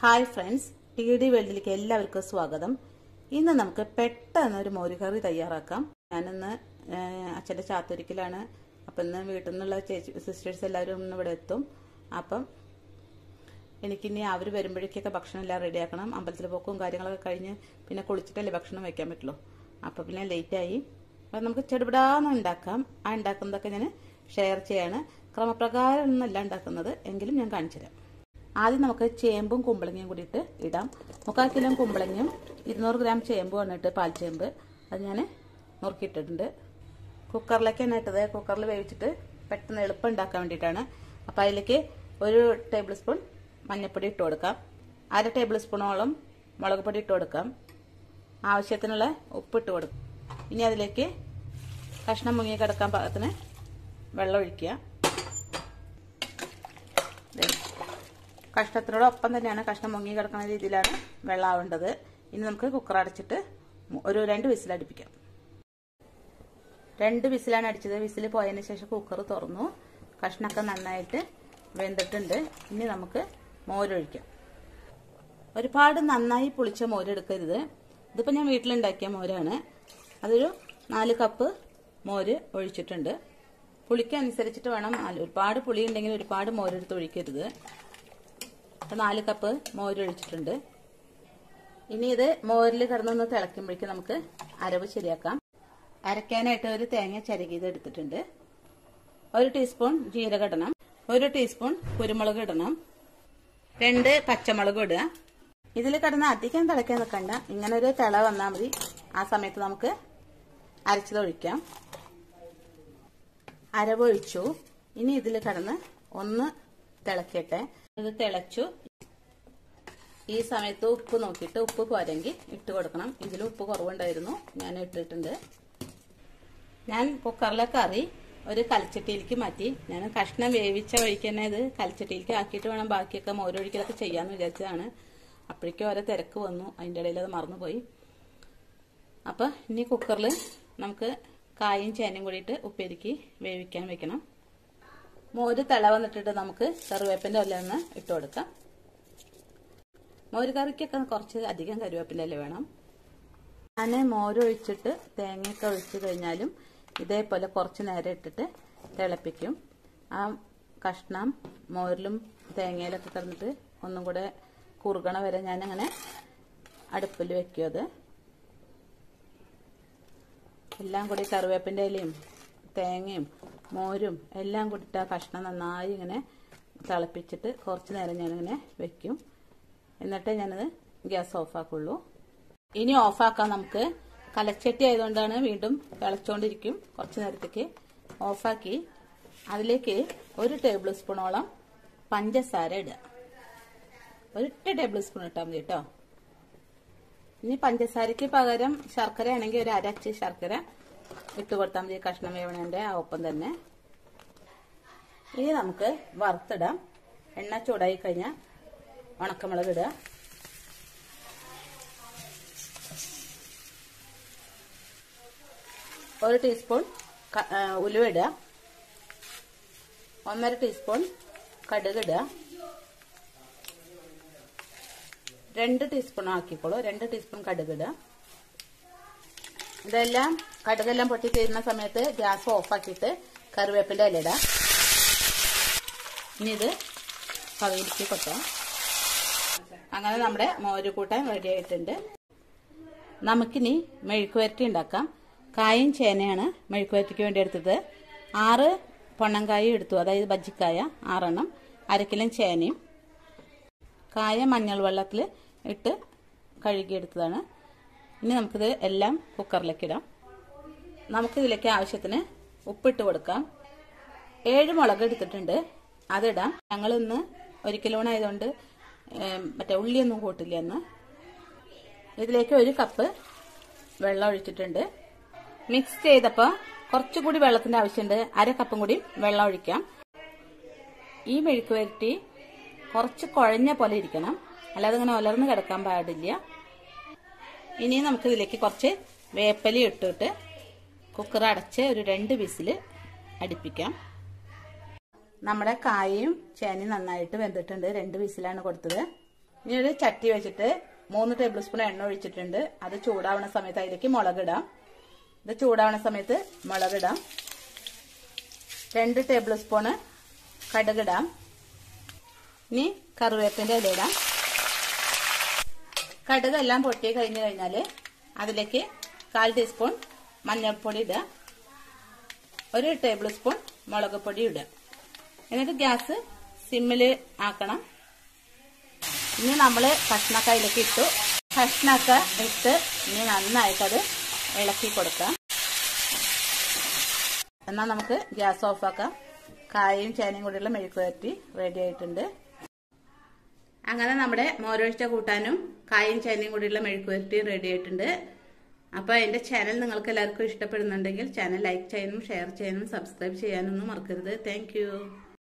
hi friends T D വേൾഡിലേക്ക് എല്ലാവർക്കും സ്വാഗതം ഇന്ന് നമുക്ക് പെട്ടെന്ന് ഒരു മോരുകറി തയ്യാറാക്കാം ഞാനിന്ന് അച്ഛൻ്റെ ചാത്തൊരിക്കലാണ് അപ്പം ഇന്ന് വീട്ടിൽ നിന്നുള്ള ചേച്ചി സിസ്റ്റേഴ്സ് എല്ലാവരും ഇന്ന് ഇവിടെ എത്തും അപ്പം എനിക്കിനി അവർ വരുമ്പോഴേക്കൊക്കെ ഭക്ഷണം എല്ലാം റെഡിയാക്കണം അമ്പലത്തിൽ പോക്കും കാര്യങ്ങളൊക്കെ കഴിഞ്ഞ് പിന്നെ കുളിച്ചിട്ടല്ലേ ഭക്ഷണം വയ്ക്കാൻ പറ്റുള്ളൂ അപ്പം പിന്നെ ലേറ്റായി അപ്പം നമുക്ക് ചെടുപിടാന്ന് ഉണ്ടാക്കാം ആ ഉണ്ടാക്കുന്നതൊക്കെ ഞാൻ ഷെയർ ചെയ്യാണ് ക്രമപ്രകാരം ഒന്നല്ല ഉണ്ടാക്കുന്നത് എങ്കിലും ഞാൻ കാണിച്ചു തരാം ആദ്യം നമുക്ക് ചേമ്പും കുമ്പളങ്ങയും കൂടിയിട്ട് ഇടാം മുക്കാൽ കിലോ കുമ്പളങ്ങയും ഇരുന്നൂറ് ഗ്രാം ചേമ്പും വന്നിട്ട് പാൽച്ചേമ്പ് അത് ഞാൻ നുറുക്കിയിട്ടിട്ടുണ്ട് കുക്കറിലേക്കാണ് ഇട്ടത് കുക്കറിൽ വേവിച്ചിട്ട് പെട്ടെന്ന് എളുപ്പം ഉണ്ടാക്കാൻ വേണ്ടിയിട്ടാണ് അപ്പോൾ അതിലേക്ക് ഒരു ടേബിൾ സ്പൂൺ മഞ്ഞൾപ്പൊടി ഇട്ട് കൊടുക്കാം അര ടേബിൾ സ്പൂണോളം മുളക് പൊടി ഇട്ട് കൊടുക്കാം ആവശ്യത്തിനുള്ള ഉപ്പ് ഇട്ട് കൊടുക്കും ഇനി അതിലേക്ക് കഷ്ണം മുങ്ങി കിടക്കാൻ പാകത്തിന് വെള്ളം ഒഴിക്കുക കഷ്ണത്തിനോടൊപ്പം തന്നെയാണ് കഷ്ണം മുങ്ങി കിടക്കുന്ന രീതിയിലാണ് വെള്ളം ആവേണ്ടത് ഇനി നമുക്ക് കുക്കർ അടച്ചിട്ട് ഒരു രണ്ട് വിസിൽ അടുപ്പിക്കാം രണ്ട് വിസിലാണ് അടിച്ചത് വിസിൽ പോയതിന് ശേഷം കുക്കർ തുറന്നു കഷ്ണമൊക്കെ നന്നായിട്ട് വെന്തിട്ടുണ്ട് ഇനി നമുക്ക് മോരൊഴിക്കാം ഒരുപാട് നന്നായി പുളിച്ച മോരെടുക്കരുത് ഇതിപ്പോൾ ഞാൻ വീട്ടിലുണ്ടാക്കിയ മോരാണ് അതൊരു നാല് കപ്പ് മോര് ഒഴിച്ചിട്ടുണ്ട് പുളിക്ക് അനുസരിച്ചിട്ട് വേണം ഒരുപാട് പുളി ഉണ്ടെങ്കിൽ ഒരുപാട് മോരെടുത്ത് ഒഴിക്കരുത് അപ്പോൾ നാല് കപ്പ് മോര് ഒഴിച്ചിട്ടുണ്ട് ഇനി ഇത് മോരിൽ കിടന്നൊന്ന് തിളയ്ക്കുമ്പോഴേക്കും നമുക്ക് അരവ് ശരിയാക്കാം അരയ്ക്കാനായിട്ട് ഒരു തേങ്ങ ചരുകിയത് എടുത്തിട്ടുണ്ട് ഒരു ടീസ്പൂൺ ജീരകം ഇടണം ഒരു ടീസ്പൂൺ കുരുമുളക് ഇടണം രണ്ട് പച്ചമുളക് ഇടുക ഇതിൽ കിടന്ന് അധികം തിളയ്ക്കാൻ നിൽക്കണ്ട ഇങ്ങനെ ഒരു തിള വന്നാൽ മതി ആ സമയത്ത് നമുക്ക് അരച്ചത് ഒഴിക്കാം അരവൊഴിച്ചു ഇനി ഇതിൽ കിടന്ന് ഒന്ന് തിളക്കട്ടെ ഇത് തിളച്ചു ഈ സമയത്ത് ഉപ്പ് നോക്കിയിട്ട് ഉപ്പ് പോരെങ്കിൽ ഇട്ട് കൊടുക്കണം ഇതിൽ ഉപ്പ് കുറവുണ്ടായിരുന്നു ഞാൻ ഇട്ടിട്ടുണ്ട് ഞാൻ കുക്കറിലെ കറി ഒരു കലച്ചട്ടിയിലേക്ക് മാറ്റി ഞാൻ കഷ്ണം വേവിച്ച വഴിക്ക് തന്നെ ഇത് കലച്ചട്ടിയിലേക്ക് ആക്കിയിട്ട് വേണം ബാക്കിയൊക്കെ മോരൊഴിക്കലൊക്കെ ചെയ്യാമെന്ന് വിചാരിച്ചതാണ് അപ്പോഴേക്കും ഓരോ തിരക്ക് വന്നു അതിൻ്റെ ഇടയിൽ അത് മറന്നുപോയി അപ്പോൾ ഇനി കുക്കറിൽ നമുക്ക് കായും ചേനയും കൂടിയിട്ട് ഉപ്പേരിക്ക് വേവിക്കാൻ വെക്കണം മോര് തിള വന്നിട്ടിട്ട് നമുക്ക് കറിവേപ്പിൻ്റെ ഒല്ലെന്ന് ഇട്ട് കൊടുക്കാം മോര് കറിക്കൊക്കെ കുറച്ച് അധികം കറിവേപ്പിൻ്റെ ഇല വേണം ഞാൻ മോര് ഒഴിച്ചിട്ട് തേങ്ങയൊക്കെ ഒഴിച്ച് കഴിഞ്ഞാലും ഇതേപോലെ കുറച്ച് നേരം ഇട്ടിട്ട് തിളപ്പിക്കും ആ കഷ്ണം മോരിലും തേങ്ങയിലൊക്കെ കിടന്നിട്ട് ഒന്നും കൂടെ കുറുകണ വരെ ഞാനങ്ങനെ അടുപ്പിൽ വെക്കും അത് എല്ലാം കൂടി കറിവേപ്പിൻ്റെ ഇലയും തേങ്ങയും മോരും എല്ലാം കൂടിയിട്ട് ആ കഷ്ണം നന്നായി ഇങ്ങനെ തിളപ്പിച്ചിട്ട് കുറച്ച് നേരം ഞാനിങ്ങനെ വെക്കും എന്നിട്ടേ ഞാനത് ഗ്യാസ് ഓഫാക്കുള്ളൂ ഇനി ഓഫാക്കാം നമുക്ക് കലച്ചട്ടി ആയതുകൊണ്ടാണ് വീണ്ടും തിളച്ചുകൊണ്ടിരിക്കും കുറച്ച് നേരത്തേക്ക് ഓഫാക്കി അതിലേക്ക് ഒരു ടേബിൾ സ്പൂണോളം പഞ്ചസാര ഇടുക ഒരൊറ്റ ടേബിൾ സ്പൂൺ ഇട്ടാൽ മതി കേട്ടോ ഇനി പഞ്ചസാരയ്ക്ക് പകരം ശർക്കര ആണെങ്കിൽ ഒരു അരച്ച് ശർക്കര ഇട്ട് കൊടുത്താൽ മതി കഷ്ണം വേവണേൻ്റെ ആ ഒപ്പം തന്നെ ഇനി നമുക്ക് വറുത്തിടാം എണ്ണ ചൂടായി കഴിഞ്ഞാൽ ഉണക്കമുളക് ഇടുക ഒരു ടീസ്പൂൺ ഉലുവ ഇടുക ഒന്നര ടീസ്പൂൺ കടുക് ഇടുക രണ്ട് ടീസ്പൂൺ ആക്കിക്കോളൂ രണ്ട് ടീസ്പൂൺ കടുക് ഇടുക ഇതെല്ലാം കടുകെല്ലാം പൊട്ടി തീരുന്ന സമയത്ത് ഗ്യാസ് ഓഫാക്കിയിട്ട് കറിവേപ്പിൻ്റെ ഇല ഇടാം ഇനി ഇത് കവിയിലേക്ക് കൊട്ടാം അങ്ങനെ നമ്മുടെ മോര് കൂട്ടാൻ റെഡി ആയിട്ടുണ്ട് നമുക്കിനി മെഴുക്കുവരട്ടി ഉണ്ടാക്കാം കായും ചേനയാണ് മെഴുക്കുവരട്ടിക്ക് വേണ്ടി എടുത്തത് ആറ് പൊണ്ണങ്കായും എടുത്തു അതായത് ബജ്ജിക്കായ ആറെണ്ണം അരക്കിലും ചേനയും കായ മഞ്ഞൾ വെള്ളത്തിൽ ഇട്ട് കഴുകിയെടുത്തതാണ് ഇനി നമുക്കിത് എല്ലാം കുക്കറിലേക്ക് ഇടാം നമുക്കിതിലേക്ക് ആവശ്യത്തിന് ഉപ്പിട്ട് കൊടുക്കാം ഏഴ് മുളക് എടുത്തിട്ടുണ്ട് അതിടാം ഞങ്ങൾ ഇന്ന് ഒരിക്കലൂണായതുകൊണ്ട് മറ്റേ ഉള്ളിയൊന്നും കൂട്ടില്ല എന്ന് ഇതിലേക്ക് ഒരു കപ്പ് വെള്ളം ഒഴിച്ചിട്ടുണ്ട് മിക്സ് ചെയ്തപ്പോൾ കുറച്ചുകൂടി വെള്ളത്തിന്റെ ആവശ്യമുണ്ട് അര കപ്പും കൂടി വെള്ളം ഒഴിക്കാം ഈ മെഴുക്ക് വരട്ടി കുറച്ച് കുഴഞ്ഞ പോലെ ഇരിക്കണം അല്ലാതെ ഇങ്ങനെ ഉലർന്ന് കിടക്കാൻ പാടില്ല ഇനി നമുക്ക് ഇതിലേക്ക് കുറച്ച് വേപ്പലി ഇട്ടിട്ട് കുക്കർ അടച്ച് ഒരു രണ്ട് വിസിൽ അടുപ്പിക്കാം നമ്മുടെ കായയും ചേനയും നന്നായിട്ട് വെന്തിട്ടുണ്ട് രണ്ട് വിസിലാണ് കൊടുത്തത് ഇനി ഒരു ചട്ടി വെച്ചിട്ട് മൂന്ന് ടേബിൾ സ്പൂൺ എണ്ണ ഒഴിച്ചിട്ടുണ്ട് അത് ചൂടാവുന്ന സമയത്ത് അതിലേക്ക് മുളകിടാം ഇത് ചൂടാവുന്ന സമയത്ത് മുളകിടാം രണ്ട് ടേബിൾ സ്പൂണ് കടുകിടാം ഇനി കറിവേപ്പിന്റെ ഇലയിടാം കടുക് എല്ലാം പൊട്ടി കഴിഞ്ഞ് കഴിഞ്ഞാൽ അതിലേക്ക് കാൽ ടീസ്പൂൺ മഞ്ഞൾപ്പൊടി ഇടുക ഒരു ടേബിൾ സ്പൂൺ മുളക് പൊടി ഇടുക എന്നിട്ട് ഗ്യാസ് സിമ്മിൽ ആക്കണം ഇനി നമ്മൾ കഷ്ണക്ക അതിലേക്ക് ഇട്ടു കഷ്ണക്ക ഇട്ട് ഇനി നന്നായിട്ടത് ഇളക്കി കൊടുക്കാം എന്നാൽ നമുക്ക് ഗ്യാസ് ഓഫാക്കാം കായയും ചേനയും കൂടിയുള്ള മെഴുക്ക് വരട്ടി റെഡി ആയിട്ടുണ്ട് അങ്ങനെ നമ്മുടെ മോരൊഴിച്ച കൂട്ടാനും കായും ചേനയും കൂടിയുള്ള മെഴുക്ക് വരട്ടി റെഡി ആയിട്ടുണ്ട് അപ്പോൾ എൻ്റെ ചാനൽ നിങ്ങൾക്ക് എല്ലാവർക്കും ഇഷ്ടപ്പെടുന്നുണ്ടെങ്കിൽ ചാനൽ ലൈക്ക് ചെയ്യാനും ഷെയർ ചെയ്യാനും സബ്സ്ക്രൈബ് ചെയ്യാനൊന്നും മറക്കരുത് താങ്ക്